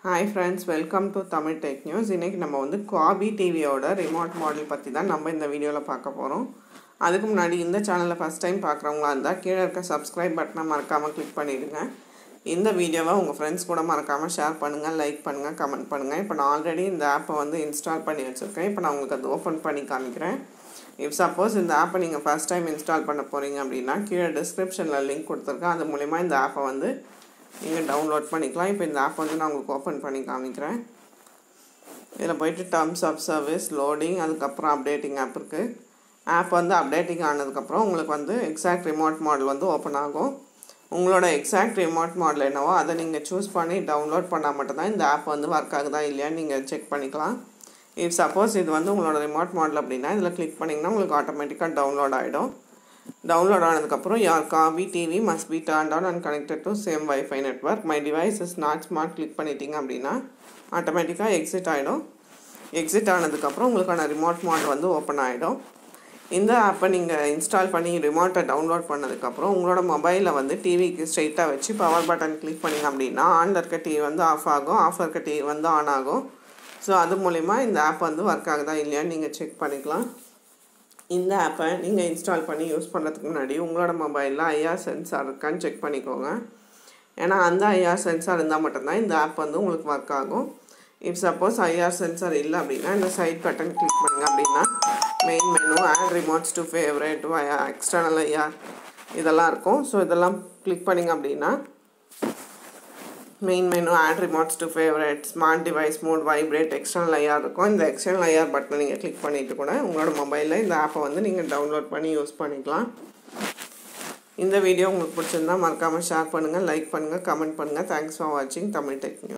hi friends welcome to Tamil tech news இன்றைக்கி நம்ம வந்து குவாபி டிவியோட ரிமோட் மாடல் பற்றி தான் நம்ம இந்த வீடியோவில் பார்க்க போகிறோம் அதுக்கு முன்னாடி இந்த சேனலில் ஃபஸ்ட் டைம் பார்க்குறவங்களா இருந்தால் கீழே இருக்க சப்ஸ்கிரைப் பட்டனை மறக்காமல் கிளிக் பண்ணிவிடுங்க இந்த வீடியோவை உங்கள் ஃப்ரெண்ட்ஸ் கூட மறக்காமல் ஷேர் பண்ணுங்கள் லைக் பண்ணுங்கள் கமெண்ட் பண்ணுங்கள் இப்போ நான் ஆல்ரெடி இந்த ஆப்பை வந்து இன்ஸ்டால் பண்ணி வச்சுருக்கேன் இப்போ நான் உங்களுக்கு அது ஓப்பன் பண்ணி காமிக்கிறேன் இஃப் சப்போஸ் இந்த ஆப்பை நீங்கள் ஃபஸ்ட் டைம் இன்ஸ்டால் பண்ண போகிறீங்க அப்படின்னா கீழே டிஸ்கிரிப்ஷனில் லிங்க் கொடுத்துருக்கேன் அது மூலிமா இந்த ஆப்பை வந்து நீங்கள் டவுன்லோட் பண்ணிக்கலாம் இப்போ இந்த ஆப் வந்து நான் உங்களுக்கு ஓப்பன் பண்ணி காமிக்கிறேன் இதில் போயிட்டு டர்ம்ஸ் ஆஃப் சர்வீஸ் லோடிங் அதுக்கப்புறம் அப்டேட்டிங் ஆப் இருக்குது ஆப் வந்து அப்டேட்டிங் ஆனதுக்கப்புறம் உங்களுக்கு வந்து எக்ஸாக்ட் ரிமோட் மாடல் வந்து ஓப்பன் ஆகும் உங்களோட எக்ஸாக்ட் ரிமோட் மாடல் என்னவோ அதை நீங்கள் சூஸ் பண்ணி டவுன்லோட் பண்ணால் மட்டும்தான் இந்த ஆப் வந்து ஒர்க் ஆகுதா இல்லையான்னு நீங்கள் செக் பண்ணிக்கலாம் இஃப் சப்போஸ் இது வந்து உங்களோட ரிமோட் மாடல் அப்படின்னா இதில் கிளிக் பண்ணிங்கன்னா உங்களுக்கு ஆட்டோமேட்டிக்காக டவுன்லோட் ஆகிடும் டவுன்லோட் ஆனதுக்கப்புறம் your copy TV must be turn on and connected to same wifi network my device is not smart click பண்ணிட்டீங்க அப்படின்னா ஆட்டோமேட்டிக்காக எக்ஸிட் ஆகிடும் எக்ஸிட் ஆனதுக்கப்புறம் உங்களுக்கான ரிமோட் மாடல் வந்து ஓப்பன் ஆகிடும் இந்த ஆப்பை நீங்கள் இன்ஸ்டால் பண்ணி ரிமோட்டை டவுன்லோட் பண்ணதுக்கப்புறம் உங்களோட மொபைலில் வந்து டிவிக்கு ஸ்ட்ரைட்டாக வச்சு பவர் பட்டன் கிளிக் பண்ணிங்க அப்படின்னா ஆனில் இருக்க டிவி வந்து ஆஃப் ஆகும் ஆஃப் இருக்க டிவி வந்து ஆன் ஆகும் ஸோ அது மூலிமா இந்த ஆப் வந்து ஒர்க் ஆகுதா இல்லையான்னு நீங்கள் செக் பண்ணிக்கலாம் இந்த ஆப்பை நீங்கள் இன்ஸ்டால் பண்ணி யூஸ் பண்ணுறதுக்கு முன்னாடி உங்களோட மொபைலில் ஐஆர் சென்சார் இருக்கான்னு செக் பண்ணிக்கோங்க ஏன்னா அந்த ஐஆர் சென்சார் இருந்தால் மட்டும்தான் இந்த ஆப் வந்து உங்களுக்கு ஒர்க் ஆகும் இஃப் சப்போஸ் ஐஆர் சென்சார் இல்லை அப்படின்னா இந்த சைட் பட்டன் கிளிக் பண்ணுங்க அப்படின்னா main menu add remotes to favourite external IR இதெல்லாம் இருக்கும் ஸோ இதெல்லாம் கிளிக் பண்ணிங்க அப்படின்னா main menu add remotes to favourite smart device mode vibrate external IR இருக்கும் இந்த எக்ஸ்டர்னல் ஐஆர் பட்டனை நீங்கள் கிளிக் பண்ணிவிட்டு கூட உங்களோட மொபைலில் இந்த ஆப்பை வந்து நீங்கள் டவுன்லோட் பண்ணி யூஸ் பண்ணிக்கலாம் இந்த வீடியோ உங்களுக்கு பிடிச்சிருந்தா மறக்காமல் ஷேர் பண்ணுங்கள் லைக் பண்ணுங்கள் கமெண்ட் பண்ணுங்கள் தேங்க்ஸ் ஃபார் வாட்சிங் தமிழ் டெக் நியூஸ்